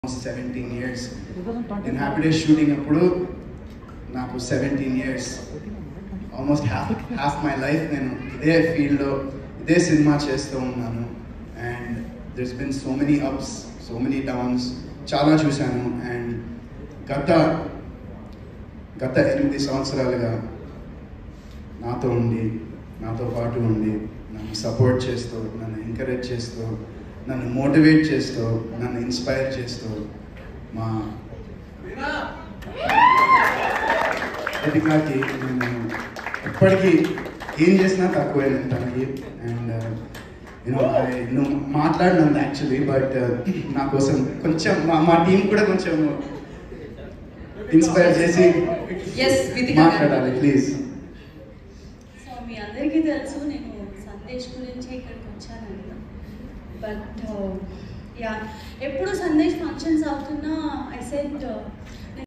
Seventeen years నేను happy days shooting అప్పుడు నాకు seventeen years almost half half my life నేను ఇదే ఫీల్డ్లో ఇదే సినిమా చేస్తూ ఉన్నాను and this been so many ups so many downs చాలా చూశాను అండ్ గత గత ఎనిమిది సంవత్సరాలుగా నాతో ఉండి నాతో పాటు ఉండి నన్ను సపోర్ట్ చేస్తూ నన్ను ఎంకరేజ్ చేస్తూ నన్ను మోటివేట్ చేస్తూ నన్ను ఇన్స్పైర్ చేస్తూ మా ఎదికాకి నేను ఎప్పటికీ ఏం చేసినా తక్కువే నేను తనకి అండ్ యూనో నువ్వు మాట్లాడినంది యాక్చువల్లీ బట్ నా కోసం కొంచెం మా మా టీం కూడా కొంచెం ఇన్స్పైర్ చేసి Yes, Vidika గారు. మాట్లాడాలి ప్లీజ్ సో మీ అందరికీ తెలుసు నేను సందేశ్ గురించి ఇక్కడికి వచ్చాను బట్ యా ఎప్పుడు సందేశ్ ఫంక్షన్స్ అవుతున్నా ఐ సెట్